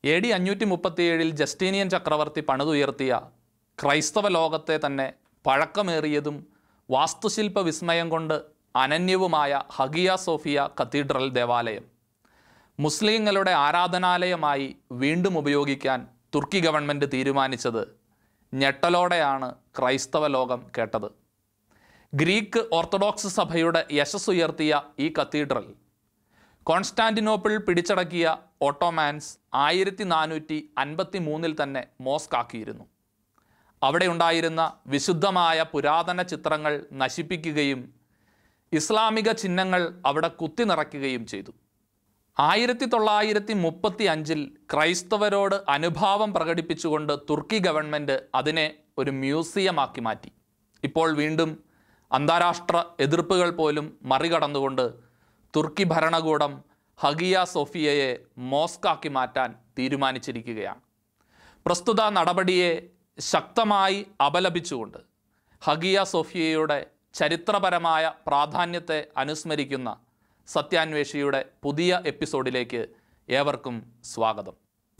A D അഞ്ഞൂറ്റി മുപ്പത്തിയേഴിൽ Justinian ചക്രവർത്തി പണിതുയർത്തിയ ക്രൈസ്തവ ലോകത്തെ തന്നെ പഴക്കമേറിയതും വാസ്തുശില്പ വിസ്മയം കൊണ്ട് അനന്യവുമായ ഹഗിയ സോഫിയ കത്തീഡ്രൽ ദേവാലയം മുസ്ലിങ്ങളുടെ ആരാധനാലയമായി വീണ്ടും ഉപയോഗിക്കാൻ തുർക്കി ഗവൺമെൻറ് തീരുമാനിച്ചത് ഞെട്ടലോടെയാണ് ക്രൈസ്തവ ലോകം കേട്ടത് ഗ്രീക്ക് ഓർത്തഡോക്സ് സഭയുടെ യശസ്സുയർത്തിയ ഈ കത്തീഡ്രൽ കോൺസ്റ്റാന്റിനോപ്പിൾ പിടിച്ചടക്കിയ ഓട്ടോമാൻസ് ആയിരത്തി നാനൂറ്റി അൻപത്തി മൂന്നിൽ തന്നെ മോസ്കാക്കിയിരുന്നു അവിടെ ഉണ്ടായിരുന്ന വിശുദ്ധമായ പുരാതന ചിത്രങ്ങൾ നശിപ്പിക്കുകയും ഇസ്ലാമിക ചിഹ്നങ്ങൾ അവിടെ കുത്തി നിറയ്ക്കുകയും ചെയ്തു ആയിരത്തി തൊള്ളായിരത്തി മുപ്പത്തി അഞ്ചിൽ ക്രൈസ്തവരോട് അനുഭാവം പ്രകടിപ്പിച്ചുകൊണ്ട് തുർക്കി ഗവൺമെൻറ് അതിനെ ഒരു മ്യൂസിയമാക്കി മാറ്റി ഇപ്പോൾ വീണ്ടും അന്താരാഷ്ട്ര എതിർപ്പുകൾ പോലും മറികടന്നുകൊണ്ട് തുർക്കി ഭരണകൂടം ഹഗിയ സോഫിയയെ മോസ്കാക്കി മാറ്റാൻ തീരുമാനിച്ചിരിക്കുകയാണ് പ്രസ്തുത നടപടിയെ ശക്തമായി അപലപിച്ചുകൊണ്ട് ഹഗിയ സോഫിയയുടെ ചരിത്രപരമായ പ്രാധാന്യത്തെ അനുസ്മരിക്കുന്ന സത്യാന്വേഷിയുടെ പുതിയ എപ്പിസോഡിലേക്ക് ഏവർക്കും സ്വാഗതം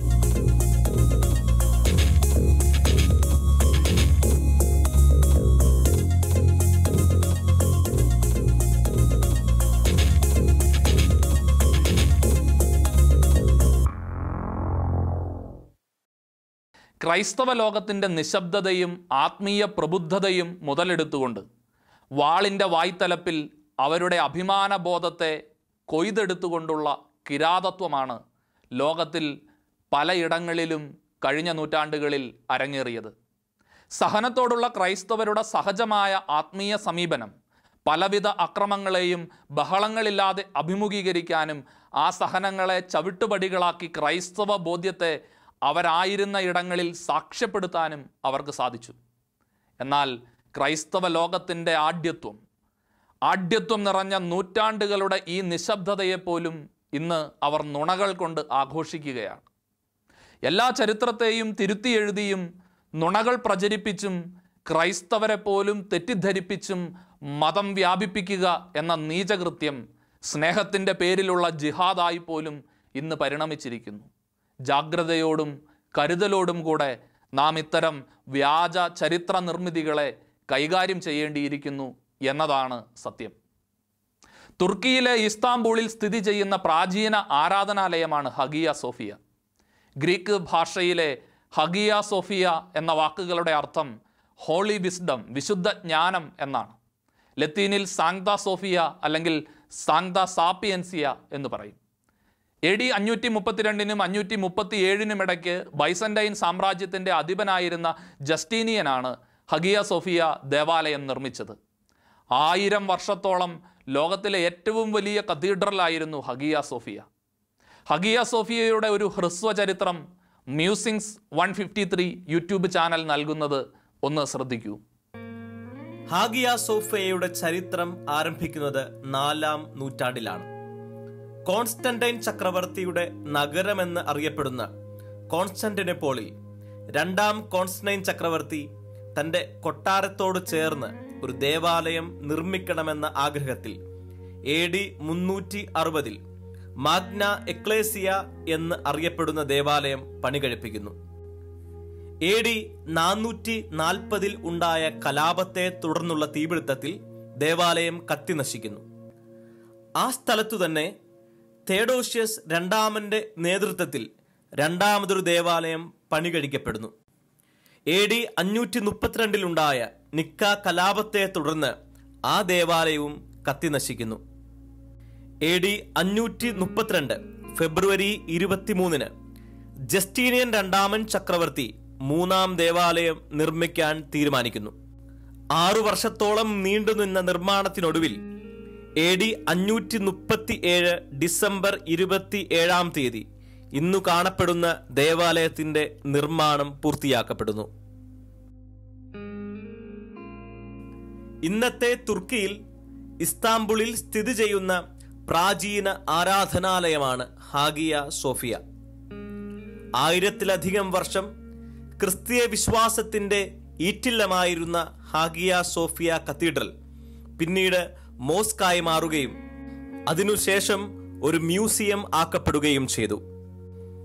ക്രൈസ്തവ ലോകത്തിൻ്റെ നിശബ്ദതയും ആത്മീയ പ്രബുദ്ധതയും മുതലെടുത്തുകൊണ്ട് വാളിൻ്റെ വായ്ത്തലപ്പിൽ അവരുടെ അഭിമാനബോധത്തെ കൊയ്തെടുത്തുകൊണ്ടുള്ള കിരാതത്വമാണ് ലോകത്തിൽ പലയിടങ്ങളിലും കഴിഞ്ഞ നൂറ്റാണ്ടുകളിൽ അരങ്ങേറിയത് സഹനത്തോടുള്ള ക്രൈസ്തവരുടെ സഹജമായ ആത്മീയ സമീപനം പലവിധ അക്രമങ്ങളെയും ബഹളങ്ങളില്ലാതെ അഭിമുഖീകരിക്കാനും ആ സഹനങ്ങളെ ചവിട്ടുപടികളാക്കി ക്രൈസ്തവ ബോധ്യത്തെ അവരായിരുന്ന ഇടങ്ങളിൽ സാക്ഷ്യപ്പെടുത്താനും അവർക്ക് സാധിച്ചു എന്നാൽ ക്രൈസ്തവ ലോകത്തിൻ്റെ ആഢ്യത്വം ആഢ്യത്വം നിറഞ്ഞ നൂറ്റാണ്ടുകളുടെ ഈ നിശബ്ദതയെപ്പോലും ഇന്ന് അവർ നുണകൾ കൊണ്ട് ആഘോഷിക്കുകയാണ് എല്ലാ ചരിത്രത്തെയും തിരുത്തി എഴുതിയും നുണകൾ പ്രചരിപ്പിച്ചും ക്രൈസ്തവരെ പോലും തെറ്റിദ്ധരിപ്പിച്ചും മതം വ്യാപിപ്പിക്കുക എന്ന നീചകൃത്യം സ്നേഹത്തിൻ്റെ പേരിലുള്ള ജിഹാദായി പോലും ഇന്ന് പരിണമിച്ചിരിക്കുന്നു ജാഗ്രതയോടും കരുതലോടും കൂടെ നാം ഇത്തരം വ്യാജ ചരിത്ര നിർമ്മിതികളെ കൈകാര്യം ചെയ്യേണ്ടിയിരിക്കുന്നു എന്നതാണ് സത്യം തുർക്കിയിലെ ഇസ്താംബൂളിൽ സ്ഥിതി ചെയ്യുന്ന പ്രാചീന ആരാധനാലയമാണ് ഹഗിയ സോഫിയ ഗ്രീക്ക് ഭാഷയിലെ ഹഗിയ സോഫിയ എന്ന വാക്കുകളുടെ അർത്ഥം ഹോളി വിസ്ഡം വിശുദ്ധ ജ്ഞാനം എന്നാണ് ലത്തീനിൽ സാങ്ത സോഫിയ അല്ലെങ്കിൽ സാങ്ത സാപ്പിയൻസിയ എന്ന് പറയും എ ഡി അഞ്ഞൂറ്റി മുപ്പത്തിരണ്ടിനും അഞ്ഞൂറ്റി മുപ്പത്തി ഏഴിനും ഇടയ്ക്ക് ബൈസൻറ്റൈൻ സാമ്രാജ്യത്തിൻ്റെ അധിപനായിരുന്ന ജസ്റ്റീനിയനാണ് ഹഗിയ സോഫിയ ദേവാലയം നിർമ്മിച്ചത് ആയിരം വർഷത്തോളം ലോകത്തിലെ ഏറ്റവും വലിയ കത്തീഡ്രലായിരുന്നു ഹഗിയ സോഫിയ ഹഗിയ സോഫിയയുടെ ഒരു ഹ്രസ്വ ചരിത്രം musings one fifty three YouTube channel നൽകുന്നത് ഒന്ന് ശ്രദ്ധിക്കൂ ഹാഗിയ സോഫിയയുടെ ചരിത്രം ആരംഭിക്കുന്നത് നാലാം നൂറ്റാണ്ടിലാണ് കോൺസ്റ്റന്റൈൻ ചക്രവർത്തിയുടെ നഗരമെന്ന് അറിയപ്പെടുന്ന കോൺസ്റ്റന്റിനെപ്പോളിൽ രണ്ടാം കോൺസ്റ്റന്റൈൻ ചക്രവർത്തി തന്റെ കൊട്ടാരത്തോട് ചേർന്ന് ഒരു ദേവാലയം നിർമ്മിക്കണമെന്ന ആഗ്രഹത്തിൽ എ ഡി മുന്നൂറ്റി അറുപതിൽ മാഗ്ന എക്ലേസിയ എന്ന് അറിയപ്പെടുന്ന ദേവാലയം പണികഴിപ്പിക്കുന്നു എ ഡി നാനൂറ്റി നാൽപ്പതിൽ ഉണ്ടായ കലാപത്തെ തുടർന്നുള്ള തീപിടുത്തത്തിൽ ദേവാലയം കത്തിനശിക്കുന്നു ആ സ്ഥലത്തു തന്നെ തേഡോഷ്യസ് രണ്ടാമന്റെ നേതൃത്വത്തിൽ രണ്ടാമതൊരു ദേവാലയം പണികഴിക്കപ്പെടുന്നു എ ഡി അഞ്ഞൂറ്റി മുപ്പത്തിരണ്ടിലുണ്ടായ നിക്ക കലാപത്തെ തുടർന്ന് ആ ദേവാലയവും കത്തിനശിക്കുന്നു എ ഡി അഞ്ഞൂറ്റി മുപ്പത്തിരണ്ട് ഫെബ്രുവരി ഇരുപത്തിമൂന്നിന് ജസ്റ്റീനിയൻ രണ്ടാമൻ ചക്രവർത്തി മൂന്നാം ദേവാലയം നിർമ്മിക്കാൻ തീരുമാനിക്കുന്നു ആറു വർഷത്തോളം നീണ്ടുനിന്ന നിർമ്മാണത്തിനൊടുവിൽ എ ഡി അഞ്ഞൂറ്റി മുപ്പത്തി ഏഴ് ഡിസംബർ ഇരുപത്തി ഏഴാം തീയതി ഇന്നു കാണപ്പെടുന്ന ദേവാലയത്തിന്റെ നിർമ്മാണം പൂർത്തിയാക്കപ്പെടുന്നു ഇന്നത്തെ തുർക്കിയിൽ ഇസ്താംബുളിൽ സ്ഥിതി ചെയ്യുന്ന പ്രാചീന ആരാധനാലയമാണ് ഹാഗിയ സോഫിയ ആയിരത്തിലധികം വർഷം ക്രിസ്തീയ വിശ്വാസത്തിന്റെ ഈറ്റില്ലമായിരുന്ന ഹാഗിയ സോഫിയ കത്തീഡ്രൽ പിന്നീട് മോസ്കായി മാറുകയും അതിനുശേഷം ഒരു മ്യൂസിയം ആക്കപ്പെടുകയും ചെയ്തു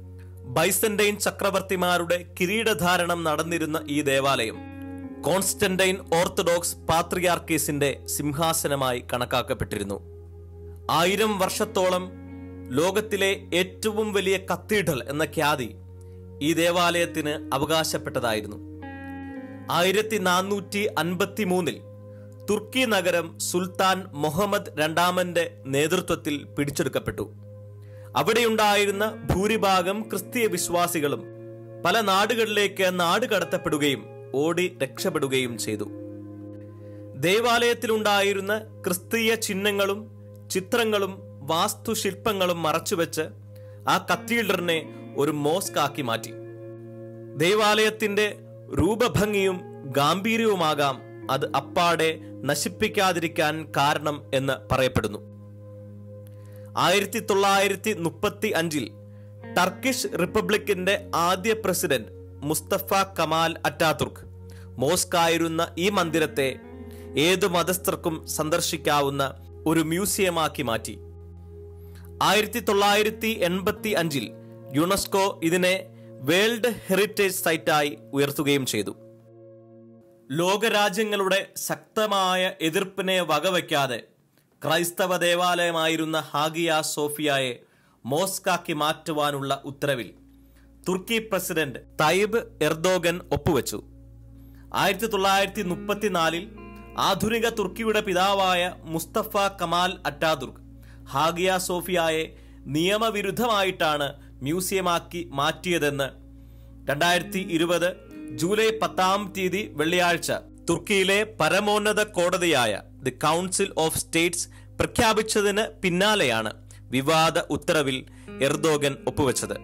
ബൈസന്റൈൻ ചക്രവർത്തിമാരുടെ കിരീടധാരണം നടന്നിരുന്ന ഈ ദേവാലയം കോൺസ്റ്റന്റൈൻ ഓർത്തഡോക്സ് പാത്രിയാർക്കീസിന്റെ സിംഹാസനമായി കണക്കാക്കപ്പെട്ടിരുന്നു ആയിരം വർഷത്തോളം ലോകത്തിലെ ഏറ്റവും വലിയ കത്തീഡ്രൽ എന്ന ഖ്യാതി ഈ ദേവാലയത്തിന് അവകാശപ്പെട്ടതായിരുന്നു ആയിരത്തി നാനൂറ്റി അൻപത്തി മൂന്നിൽ തുർക്കി നഗരം സുൽത്താൻ മുഹമ്മദ് രണ്ടാമന്റെ നേതൃത്വത്തിൽ പിടിച്ചെടുക്കപ്പെട്ടു അവിടെയുണ്ടായിരുന്ന ഭൂരിഭാഗം ക്രിസ്തീയ വിശ്വാസികളും പല നാടുകളിലേക്ക് നാട് കടത്തപ്പെടുകയും ഓടി രക്ഷപ്പെടുകയും ചെയ്തു ദേവാലയത്തിലുണ്ടായിരുന്ന ക്രിസ്തീയ ചിഹ്നങ്ങളും ചിത്രങ്ങളും വാസ്തുശില്പങ്ങളും മറച്ചുവെച്ച് ആ കത്തീഡ്രലിനെ ഒരു മോസ്ക് ആക്കി മാറ്റി ദേവാലയത്തിന്റെ രൂപഭംഗിയും ഗാംഭീര്യവുമാകാം അത് അപ്പാടെ നശിപ്പിക്കാതിരിക്കാൻ കാരണം എന്ന് പറയപ്പെടുന്നു ആയിരത്തി തൊള്ളായിരത്തി മുപ്പത്തി അഞ്ചിൽ ടർക്കിഷ് റിപ്പബ്ലിക്കിന്റെ ആദ്യ president Mustafa Kemal Ataturk mosque ആയിരുന്ന ഈ മന്ദിരത്തെ ഏതു മതസ്ഥർക്കും സന്ദർശിക്കാവുന്ന ഒരു മ്യൂസിയമാക്കി മാറ്റി ആയിരത്തി തൊള്ളായിരത്തി എൺപത്തി അഞ്ചിൽ യുനെസ്കോ ഇതിനെ വേൾഡ് ഹെറിറ്റേജ് സൈറ്റായി ഉയർത്തുകയും ചെയ്തു ലോകരാജ്യങ്ങളുടെ ശക്തമായ എതിർപ്പിനെ വകവയ്ക്കാതെ ക്രൈസ്തവ ദേവാലയമായിരുന്ന ഹാഗിയ സോഫിയയെ മോസ്കാക്കി മാറ്റുവാനുള്ള ഉത്തരവിൽ തുർക്കി പ്രസിഡന്റ് തൈബ് എർദോഗൻ ഒപ്പുവെച്ചു ആയിരത്തി തൊള്ളായിരത്തി മുപ്പത്തിനാലിൽ ആധുനിക തുർക്കിയുടെ പിതാവായ മുസ്തഫ കമാൽ അറ്റാതുർക്ക് ഹാഗിയ സോഫിയയെ നിയമവിരുദ്ധമായിട്ടാണ് മ്യൂസിയമാക്കി മാറ്റിയതെന്ന് രണ്ടായിരത്തി ഇരുപത് ജൂലൈ പത്താം തീയതി വെള്ളിയാഴ്ച തുർക്കിയിലെ പരമോന്നത കോടതിയായ ദി കൗൺസിൽ ഓഫ് സ്റ്റേറ്റ്സ് പ്രഖ്യാപിച്ചതിന് പിന്നാലെയാണ് വിവാദ ഉത്തരവിൽ എർദോഗൻ ഒപ്പുവെച്ചത്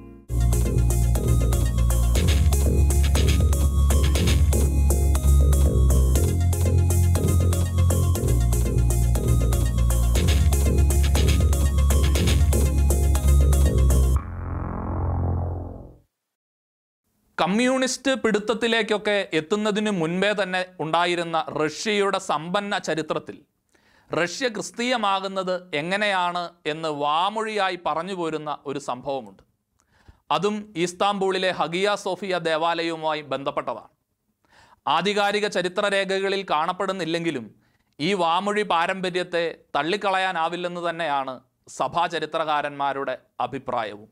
കമ്മ്യൂണിസ്റ്റ് പിടുത്തത്തിലേക്കൊക്കെ എത്തുന്നതിന് മുൻപേ തന്നെ ഉണ്ടായിരുന്ന റഷ്യയുടെ സമ്പന്ന ചരിത്രത്തിൽ റഷ്യ ക്രിസ്തീയമാകുന്നത് എങ്ങനെയാണ് എന്ന് വാമൊഴിയായി പറഞ്ഞു പോരുന്ന ഒരു സംഭവമുണ്ട് അതും ഈസ്താംബൂളിലെ ഹഗിയ സോഫിയ ദേവാലയവുമായി ബന്ധപ്പെട്ടതാണ് ആധികാരിക ചരിത്രരേഖകളിൽ കാണപ്പെടുന്നില്ലെങ്കിലും ഈ വാമൊഴി പാരമ്പര്യത്തെ തള്ളിക്കളയാനാവില്ലെന്ന് തന്നെയാണ് സഭാചരിത്രകാരന്മാരുടെ അഭിപ്രായവും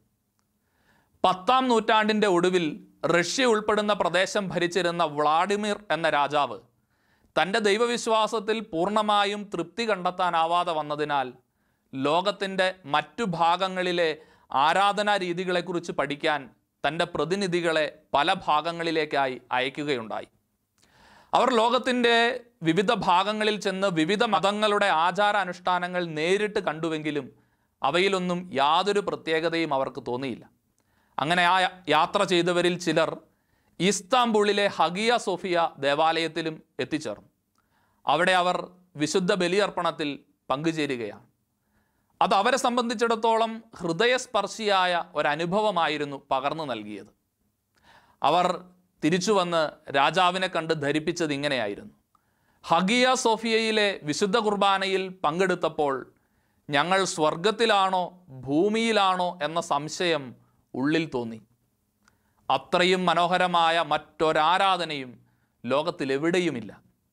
പത്താം നൂറ്റാണ്ടിൻ്റെ ഒടുവിൽ റഷ്യ ഉൾപ്പെടുന്ന പ്രദേശം ഭരിച്ചിരുന്ന വ്ളാഡിമിർ എന്ന രാജാവ് തൻ്റെ ദൈവവിശ്വാസത്തിൽ പൂർണ്ണമായും തൃപ്തി കണ്ടെത്താനാവാതെ വന്നതിനാൽ ലോകത്തിൻ്റെ മറ്റു ഭാഗങ്ങളിലെ ആരാധനാ രീതികളെക്കുറിച്ച് പഠിക്കാൻ തൻ്റെ പ്രതിനിധികളെ പല ഭാഗങ്ങളിലേക്കായി അയക്കുകയുണ്ടായി അവർ ലോകത്തിൻ്റെ വിവിധ ഭാഗങ്ങളിൽ ചെന്ന് വിവിധ മതങ്ങളുടെ ആചാരാനുഷ്ഠാനങ്ങൾ നേരിട്ട് കണ്ടുവെങ്കിലും അവയിലൊന്നും യാതൊരു പ്രത്യേകതയും അവർക്ക് തോന്നിയില്ല അങ്ങനെ ആ യാത്ര ചെയ്തവരിൽ ചിലർ ഇസ്താംബൂളിലെ ഹഗിയ സോഫിയ ദേവാലയത്തിലും എത്തിച്ചേർന്നു അവിടെ അവർ വിശുദ്ധ ബലിയർപ്പണത്തിൽ പങ്കുചേരുകയാണ് അത് അവരെ സംബന്ധിച്ചിടത്തോളം ഹൃദയസ്പർശിയായ ഒരനുഭവമായിരുന്നു പകർന്നു നൽകിയത് അവർ തിരിച്ചു വന്ന് രാജാവിനെ കണ്ട് ധരിപ്പിച്ചത് ഇങ്ങനെയായിരുന്നു ഹഗിയ സോഫിയയിലെ വിശുദ്ധ കുർബാനയിൽ പങ്കെടുത്തപ്പോൾ ഞങ്ങൾ സ്വർഗത്തിലാണോ ഭൂമിയിലാണോ എന്ന സംശയം ഉള്ളിൽ തോന്നി അത്രയും മനോഹരമായ മറ്റൊരാരാധനയും ലോകത്തിലെവിടെയുമില്ല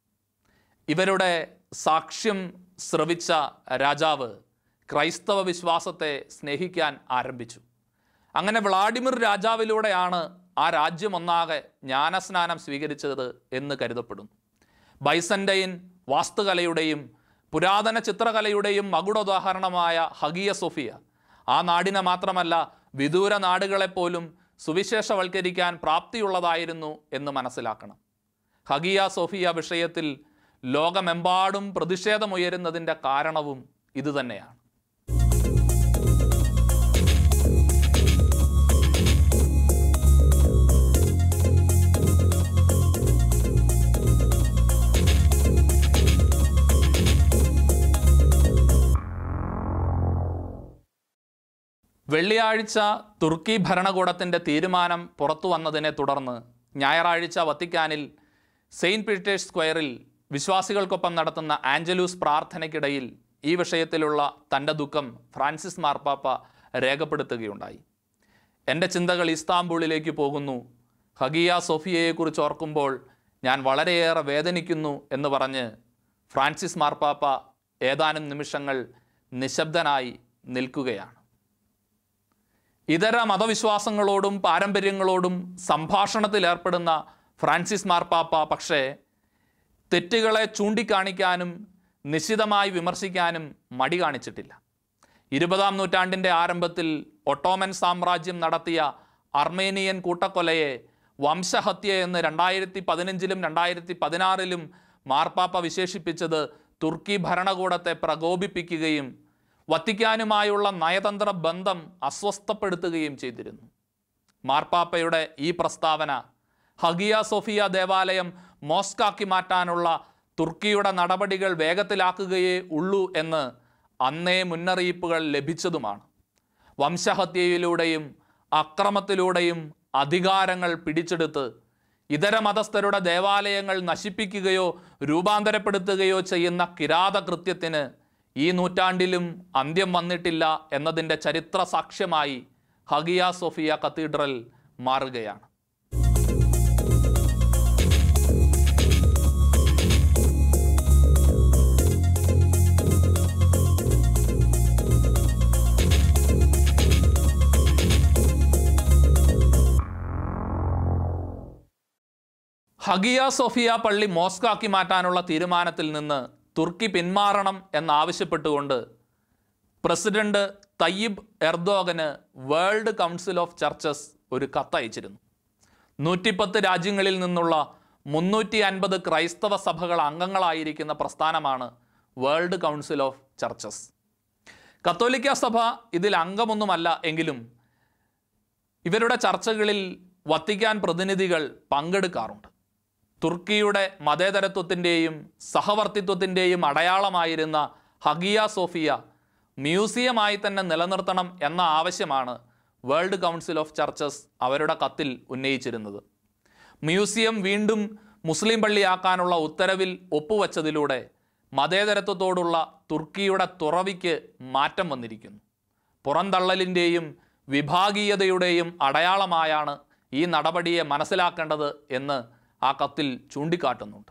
ഇവരുടെ സാക്ഷ്യം ശ്രവിച്ച രാജാവ് ക്രൈസ്തവ വിശ്വാസത്തെ സ്നേഹിക്കാൻ ആരംഭിച്ചു അങ്ങനെ വ്ളാഡിമിർ രാജാവിലൂടെയാണ് ആ രാജ്യം ഒന്നാകെ ജ്ഞാനസ്നാനം സ്വീകരിച്ചത് എന്ന് കരുതപ്പെടുന്നു ബൈസൻ്റൈൻ വാസ്തുകലയുടെയും പുരാതന ചിത്രകലയുടെയും മകുടോദാഹരണമായ ഹഗിയ സോഫിയ ആ നാടിനെ മാത്രമല്ല വിദൂര നാടുകളെപ്പോലും സുവിശേഷവൽക്കരിക്കാൻ പ്രാപ്തിയുള്ളതായിരുന്നു എന്ന് മനസ്സിലാക്കണം ഹഗിയ സോഫിയ വിഷയത്തിൽ ലോകമെമ്പാടും പ്രതിഷേധമുയരുന്നതിൻ്റെ കാരണവും ഇതുതന്നെയാണ് വെള്ളിയാഴ്ച തുർക്കി ഭരണകൂടത്തിൻ്റെ തീരുമാനം പുറത്തു വന്നതിനെ തുടർന്ന് ഞായറാഴ്ച വത്തിക്കാനിൽ സെയിൻറ്റ് പീറ്റേഴ്സ് സ്ക്വയറിൽ വിശ്വാസികൾക്കൊപ്പം നടത്തുന്ന ആഞ്ചലൂസ് പ്രാർത്ഥനയ്ക്കിടയിൽ ഈ വിഷയത്തിലുള്ള തൻ്റെ ദുഃഖം ഫ്രാൻസിസ് മാർപ്പാപ്പ രേഖപ്പെടുത്തുകയുണ്ടായി എൻ്റെ ചിന്തകൾ ഇസ്താംബൂളിലേക്ക് പോകുന്നു ഹഗിയ സോഫിയയെക്കുറിച്ച് ഓർക്കുമ്പോൾ ഞാൻ വളരെയേറെ വേദനിക്കുന്നു എന്ന് പറഞ്ഞ് ഫ്രാൻസിസ് മാർപ്പാപ്പ ഏതാനും നിമിഷങ്ങൾ നിശബ്ദനായി നിൽക്കുകയാണ് ഇതര മതവിശ്വാസങ്ങളോടും പാരമ്പര്യങ്ങളോടും സംഭാഷണത്തിൽ ഏർപ്പെടുന്ന ഫ്രാൻസിസ് മാർപ്പാപ്പ പക്ഷേ തെറ്റുകളെ ചൂണ്ടിക്കാണിക്കാനും നിശിതമായി വിമർശിക്കാനും മടി കാണിച്ചിട്ടില്ല ഇരുപതാം നൂറ്റാണ്ടിൻ്റെ ആരംഭത്തിൽ ഒട്ടോമൻ സാമ്രാജ്യം നടത്തിയ അർമേനിയൻ കൂട്ടക്കൊലയെ വംശഹത്യ എന്ന് രണ്ടായിരത്തി പതിനഞ്ചിലും രണ്ടായിരത്തി പതിനാറിലും മാർപ്പാപ്പ വിശേഷിപ്പിച്ചത് തുർക്കി ഭരണകൂടത്തെ പ്രകോപിപ്പിക്കുകയും വത്തിക്കാനുമായുള്ള നയതന്ത്ര ബന്ധം അസ്വസ്ഥപ്പെടുത്തുകയും ചെയ്തിരുന്നു മാർപ്പാപ്പയുടെ ഈ പ്രസ്താവന ഹഗിയ സോഫിയ ദേവാലയം മോസ്കാക്കി മാറ്റാനുള്ള തുർക്കിയുടെ നടപടികൾ വേഗത്തിലാക്കുകയേ ഉള്ളൂ എന്ന് അന്നേ മുന്നറിയിപ്പുകൾ ലഭിച്ചതുമാണ് വംശഹത്യയിലൂടെയും അക്രമത്തിലൂടെയും അധികാരങ്ങൾ പിടിച്ചെടുത്ത് ഇതര മതസ്ഥരുടെ ദേവാലയങ്ങൾ നശിപ്പിക്കുകയോ രൂപാന്തരപ്പെടുത്തുകയോ ചെയ്യുന്ന കിരാത കൃത്യത്തിന് ഈ നൂറ്റാണ്ടിലും അന്ത്യം വന്നിട്ടില്ല എന്നതിൻ്റെ ചരിത്ര സാക്ഷ്യമായി ഹഗിയ സോഫിയ കത്തീഡ്രൽ മാറുകയാണ് ഹഗിയ സോഫിയ പള്ളി മോസ്കാക്കി മാറ്റാനുള്ള തീരുമാനത്തിൽ നിന്ന് തുർക്കി പിന്മാറണം എന്നാവശ്യപ്പെട്ടുകൊണ്ട് പ്രസിഡന്റ് തയ്യിബ് എർദോഗന് വേൾഡ് കൗൺസിൽ ഓഫ് ചർച്ചസ് ഒരു കത്തയച്ചിരുന്നു നൂറ്റിപ്പത്ത് രാജ്യങ്ങളിൽ നിന്നുള്ള മുന്നൂറ്റി അൻപത് ക്രൈസ്തവ സഭകൾ അംഗങ്ങളായിരിക്കുന്ന പ്രസ്ഥാനമാണ് വേൾഡ് കൗൺസിൽ ഓഫ് ചർച്ചസ് കത്തോലിക്ക സഭ ഇതിൽ അംഗമൊന്നുമല്ല എങ്കിലും ഇവരുടെ ചർച്ചകളിൽ വത്തിക്കാൻ പ്രതിനിധികൾ പങ്കെടുക്കാറുണ്ട് തുർക്കിയുടെ മതേതരത്വത്തിൻ്റെയും സഹവർത്തിത്വത്തിൻ്റെയും അടയാളമായിരുന്ന ഹഗിയ സോഫിയ മ്യൂസിയമായി തന്നെ നിലനിർത്തണം എന്ന ആവശ്യമാണ് വേൾഡ് കൗൺസിൽ ഓഫ് ചർച്ചസ് അവരുടെ കത്തിൽ ഉന്നയിച്ചിരുന്നത് മ്യൂസിയം വീണ്ടും മുസ്ലിം പള്ളിയാക്കാനുള്ള ഉത്തരവിൽ ഒപ്പുവച്ചതിലൂടെ മതേതരത്വത്തോടുള്ള തുർക്കിയുടെ തുറവിക്ക് മാറ്റം വന്നിരിക്കുന്നു പുറന്തള്ളലിൻ്റെയും വിഭാഗീയതയുടെയും അടയാളമായാണ് ഈ നടപടിയെ മനസ്സിലാക്കേണ്ടത് എന്ന് ആ കത്തിൽ ചൂണ്ടിക്കാട്ടുന്നുണ്ട്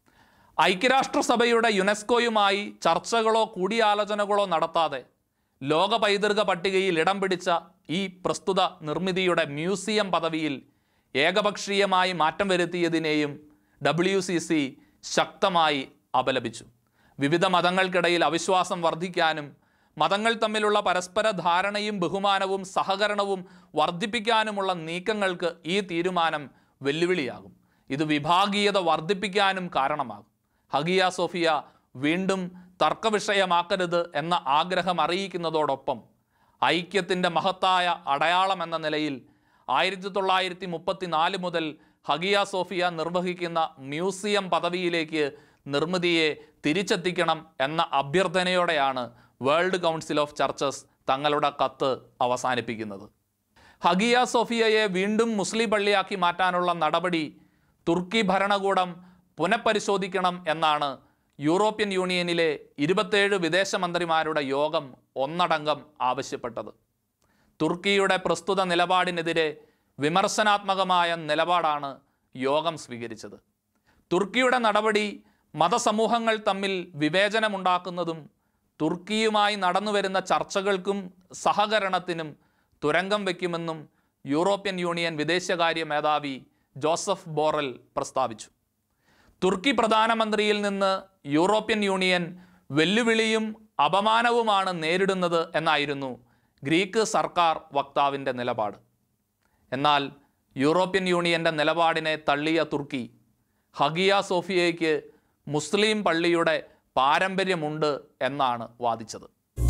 ഐക്യരാഷ്ട്രസഭയുടെ യുനെസ്കോയുമായി ചർച്ചകളോ കൂടിയാലോചനകളോ നടത്താതെ ലോക പൈതൃക പട്ടികയിൽ ഇടം പിടിച്ച ഈ പ്രസ്തുത നിർമ്മിതിയുടെ മ്യൂസിയം പദവിയിൽ ഏകപക്ഷീയമായി മാറ്റം വരുത്തിയതിനെയും ഡബ്ല്യു സി സി ശക്തമായി അപലപിച്ചു വിവിധ മതങ്ങൾക്കിടയിൽ അവിശ്വാസം വർദ്ധിക്കാനും മതങ്ങൾ തമ്മിലുള്ള പരസ്പര ധാരണയും ബഹുമാനവും സഹകരണവും വർദ്ധിപ്പിക്കാനുമുള്ള നീക്കങ്ങൾക്ക് ഈ തീരുമാനം വെല്ലുവിളിയാകും ഇത് വിഭാഗീയത വർദ്ധിപ്പിക്കാനും കാരണമാകും ഹഗിയ സോഫിയ വീണ്ടും തർക്കവിഷയമാക്കരുത് എന്ന ആഗ്രഹം അറിയിക്കുന്നതോടൊപ്പം ഐക്യത്തിൻ്റെ മഹത്തായ അടയാളം എന്ന നിലയിൽ ആയിരത്തി തൊള്ളായിരത്തി മുപ്പത്തി നാല് മുതൽ ഹഗിയ സോഫിയ നിർവഹിക്കുന്ന മ്യൂസിയം പദവിയിലേക്ക് നിർമ്മിതിയെ തിരിച്ചെത്തിക്കണം എന്ന അഭ്യർത്ഥനയോടെയാണ് വേൾഡ് കൗൺസിൽ ഓഫ് ചർച്ചസ് തങ്ങളുടെ കത്ത് അവസാനിപ്പിക്കുന്നത് ഹഗിയ സോഫിയയെ വീണ്ടും മുസ്ലിം പള്ളിയാക്കി മാറ്റാനുള്ള നടപടി തുർക്കി ഭരണകൂടം പുനഃപരിശോധിക്കണം എന്നാണ് യൂറോപ്യൻ യൂണിയനിലെ ഇരുപത്തേഴ് വിദേശമന്ത്രിമാരുടെ യോഗം ഒന്നടങ്കം ആവശ്യപ്പെട്ടത് തുർക്കിയുടെ പ്രസ്തുത നിലപാടിനെതിരെ വിമർശനാത്മകമായ നിലപാടാണ് യോഗം സ്വീകരിച്ചത് തുർക്കിയുടെ നടപടി മതസമൂഹങ്ങൾ തമ്മിൽ വിവേചനമുണ്ടാക്കുന്നതും തുർക്കിയുമായി നടന്നുവരുന്ന ചർച്ചകൾക്കും സഹകരണത്തിനും തുരങ്കം വയ്ക്കുമെന്നും യൂറോപ്യൻ യൂണിയൻ വിദേശകാര്യ മേധാവി ജോസഫ് ബോറൽ പ്രസ്താവിച്ചു തുർക്കി പ്രധാനമന്ത്രിയിൽ നിന്ന് യൂറോപ്യൻ യൂണിയൻ വെല്ലുവിളിയും അപമാനവുമാണ് നേരിടുന്നത് എന്നായിരുന്നു ഗ്രീക്ക് സർക്കാർ വക്താവിൻ്റെ നിലപാട് എന്നാൽ യൂറോപ്യൻ യൂണിയൻ്റെ നിലപാടിനെ തള്ളിയ തുർക്കി ഹഗിയ സോഫിയയ്ക്ക് മുസ്ലിം പള്ളിയുടെ പാരമ്പര്യമുണ്ട് എന്നാണ് വാദിച്ചത്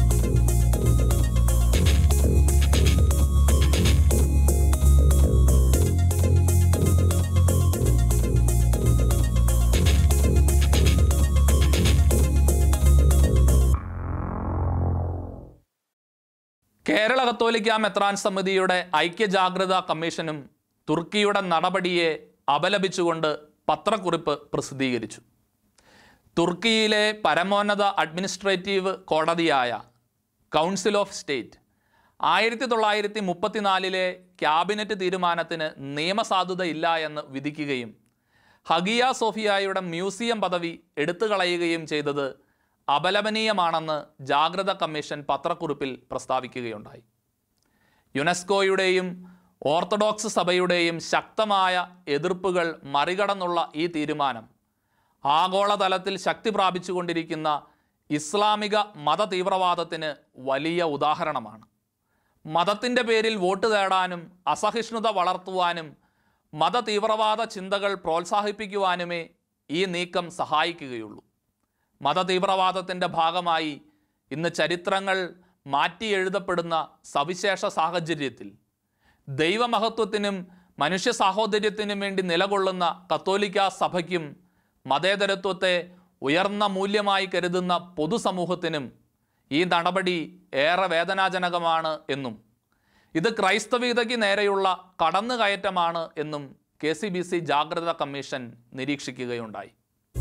കേരള കത്തോലിക്ക മെത്രാൻ സമിതിയുടെ ഐക്യജാഗ്രതാ കമ്മീഷനും തുർക്കിയുടെ നടപടിയെ അപലപിച്ചുകൊണ്ട് പത്രക്കുറിപ്പ് പ്രസിദ്ധീകരിച്ചു തുർക്കിയിലെ പരമോന്നത അഡ്മിനിസ്ട്രേറ്റീവ് കോടതിയായ കൗൺസിൽ ഓഫ് സ്റ്റേറ്റ് ആയിരത്തി തൊള്ളായിരത്തി മുപ്പത്തിനാലിലെ ക്യാബിനറ്റ് തീരുമാനത്തിന് നിയമസാധുതയില്ല എന്ന് വിധിക്കുകയും ഹഗിയ സോഫിയായുടെ മ്യൂസിയം പദവി എടുത്തു കളയുകയും ചെയ്തത് അപലപനീയമാണെന്ന് ജാഗ്രത കമ്മീഷൻ പത്രക്കുറിപ്പിൽ പ്രസ്താവിക്കുകയുണ്ടായി യുനെസ്കോയുടെയും ഓർത്തഡോക്സ് സഭയുടെയും ശക്തമായ എതിർപ്പുകൾ മറികടന്നുള്ള ഈ തീരുമാനം ആഗോളതലത്തിൽ ശക്തി പ്രാപിച്ചുകൊണ്ടിരിക്കുന്ന ഇസ്ലാമിക മത തീവ്രവാദത്തിന് വലിയ ഉദാഹരണമാണ് മതത്തിൻ്റെ പേരിൽ വോട്ട് തേടാനും അസഹിഷ്ണുത വളർത്തുവാനും മത തീവ്രവാദ ചിന്തകൾ പ്രോത്സാഹിപ്പിക്കുവാനുമേ ഈ നീക്കം സഹായിക്കുകയുള്ളൂ മത തീവ്രവാദത്തിൻ്റെ ഭാഗമായി ഇന്ന് ചരിത്രങ്ങൾ മാറ്റി എഴുതപ്പെടുന്ന സവിശേഷ സാഹചര്യത്തിൽ ദൈവമഹത്വത്തിനും മനുഷ്യ സാഹോദര്യത്തിനും വേണ്ടി നിലകൊള്ളുന്ന കത്തോലിക്ക സഭയ്ക്കും മതേതരത്വത്തെ ഉയർന്ന മൂല്യമായി കരുതുന്ന പൊതുസമൂഹത്തിനും ഈ നടപടി ഏറെ വേദനാജനകമാണ് എന്നും ഇത് ക്രൈസ്തവീതയ്ക്ക് നേരെയുള്ള കടന്നുകയറ്റമാണ് എന്നും കെ സി ബി സി ജാഗ്രത കമ്മീഷൻ നിരീക്ഷിക്കുകയുണ്ടായി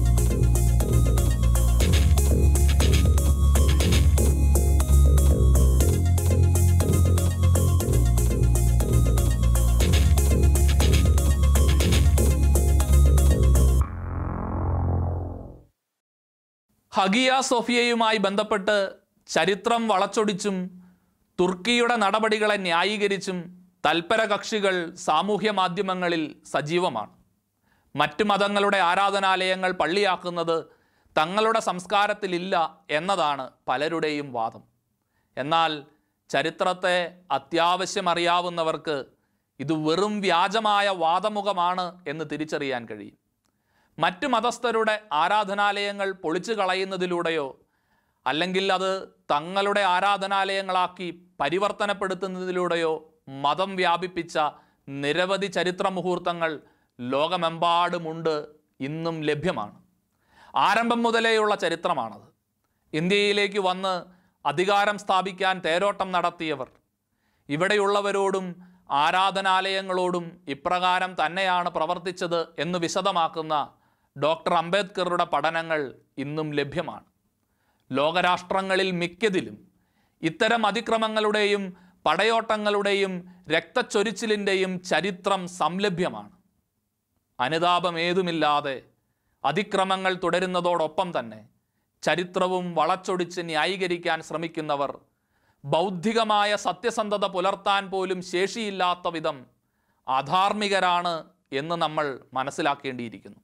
ഹഗിയ സോഫിയയുമായി ബന്ധപ്പെട്ട് ചരിത്രം വളച്ചൊടിച്ചും തുർക്കിയുടെ നടപടികളെ ന്യായീകരിച്ചും തൽപര കക്ഷികൾ സാമൂഹ്യ മാധ്യമങ്ങളിൽ സജീവമാണ് മറ്റു മതങ്ങളുടെ ആരാധനാലയങ്ങൾ പള്ളിയാക്കുന്നത് തങ്ങളുടെ സംസ്കാരത്തിലില്ല എന്നതാണ് പലരുടെയും വാദം എന്നാൽ ചരിത്രത്തെ അത്യാവശ്യം അറിയാവുന്നവർക്ക് ഇത് വെറും വ്യാജമായ വാദമുഖമാണ് എന്ന് തിരിച്ചറിയാൻ കഴിയും മറ്റു മതസ്ഥരുടെ ആരാധനാലയങ്ങൾ പൊളിച്ചു കളയുന്നതിലൂടെയോ അല്ലെങ്കിൽ അത് തങ്ങളുടെ ആരാധനാലയങ്ങളാക്കി പരിവർത്തനപ്പെടുത്തുന്നതിലൂടെയോ മതം വ്യാപിപ്പിച്ച നിരവധി ചരിത്ര മുഹൂർത്തങ്ങൾ ലോകമെമ്പാടുമുണ്ട് ഇന്നും ലഭ്യമാണ് ആരംഭം മുതലേയുള്ള ചരിത്രമാണത് ഇന്ത്യയിലേക്ക് വന്ന് അധികാരം സ്ഥാപിക്കാൻ തേരോട്ടം നടത്തിയവർ ഇവിടെയുള്ളവരോടും ആരാധനാലയങ്ങളോടും ഇപ്രകാരം തന്നെയാണ് പ്രവർത്തിച്ചത് എന്ന് വിശദമാക്കുന്ന ഡോക്ടർ അംബേദ്കറുടെ പഠനങ്ങൾ ഇന്നും ലഭ്യമാണ് ലോകരാഷ്ട്രങ്ങളിൽ മിക്കതിലും ഇത്തരം അതിക്രമങ്ങളുടെയും പടയോട്ടങ്ങളുടെയും രക്തച്ചൊരിച്ചിലിൻ്റെയും ചരിത്രം സംലഭ്യമാണ് അനുതാപം ഏതുമില്ലാതെ അതിക്രമങ്ങൾ തുടരുന്നതോടൊപ്പം തന്നെ ചരിത്രവും വളച്ചൊടിച്ച് ന്യായീകരിക്കാൻ ശ്രമിക്കുന്നവർ ബൗദ്ധികമായ സത്യസന്ധത പുലർത്താൻ പോലും ശേഷിയില്ലാത്ത വിധം അധാർമികരാണ് എന്ന് നമ്മൾ മനസ്സിലാക്കേണ്ടിയിരിക്കുന്നു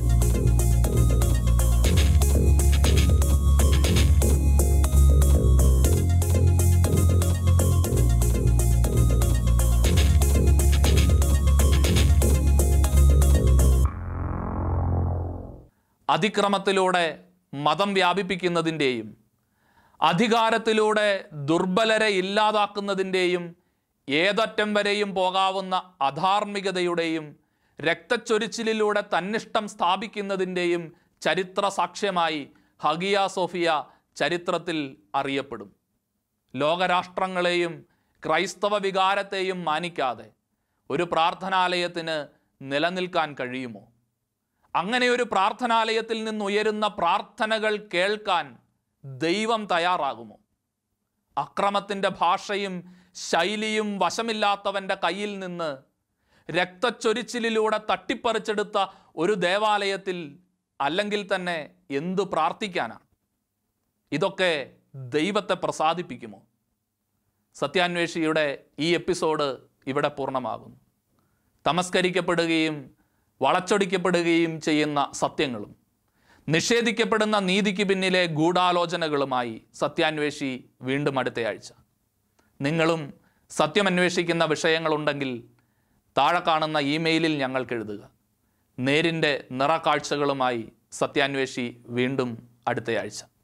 അതിക്രമത്തിലൂടെ മതം വ്യാപിപ്പിക്കുന്നതിൻ്റെയും അധികാരത്തിലൂടെ ദുർബലരെ ഇല്ലാതാക്കുന്നതിൻ്റെയും ഏതറ്റം വരെയും പോകാവുന്ന അധാർമികതയുടെയും രക്തച്ചൊരിച്ചിലിലൂടെ തന്നിഷ്ടം സ്ഥാപിക്കുന്നതിൻ്റെയും ചരിത്ര സാക്ഷ്യമായി ഹഗിയ സോഫിയ ചരിത്രത്തിൽ അറിയപ്പെടും ലോകരാഷ്ട്രങ്ങളെയും ക്രൈസ്തവ വികാരത്തെയും മാനിക്കാതെ ഒരു പ്രാർത്ഥനാലയത്തിന് നിലനിൽക്കാൻ കഴിയുമോ അങ്ങനെ ഒരു പ്രാർത്ഥനാലയത്തിൽ നിന്നുയരുന്ന പ്രാർത്ഥനകൾ കേൾക്കാൻ ദൈവം തയ്യാറാകുമോ അക്രമത്തിൻ്റെ ഭാഷയും ശൈലിയും വശമില്ലാത്തവൻ്റെ കയ്യിൽ നിന്ന് രക്തച്ചൊരിച്ചിലിലൂടെ തട്ടിപ്പറിച്ചെടുത്ത ഒരു ദേവാലയത്തിൽ അല്ലെങ്കിൽ തന്നെ എന്തു പ്രാർത്ഥിക്കാനാണ് ഇതൊക്കെ ദൈവത്തെ പ്രസാദിപ്പിക്കുമോ സത്യാന്വേഷിയുടെ ഈ എപ്പിസോഡ് ഇവിടെ പൂർണ്ണമാകുന്നു തമസ്കരിക്കപ്പെടുകയും വളച്ചൊടിക്കപ്പെടുകയും ചെയ്യുന്ന സത്യങ്ങളും നിഷേധിക്കപ്പെടുന്ന നീതിക്ക് പിന്നിലെ ഗൂഢാലോചനകളുമായി സത്യാന്വേഷി വീണ്ടും അടുത്തയാഴ്ച നിങ്ങളും സത്യമന്വേഷിക്കുന്ന വിഷയങ്ങളുണ്ടെങ്കിൽ താഴെ കാണുന്ന ഇമെയിലിൽ ഞങ്ങൾക്ക് എഴുതുക നേരിൻ്റെ നിറക്കാഴ്ചകളുമായി സത്യാന്വേഷി വീണ്ടും അടുത്തയാഴ്ച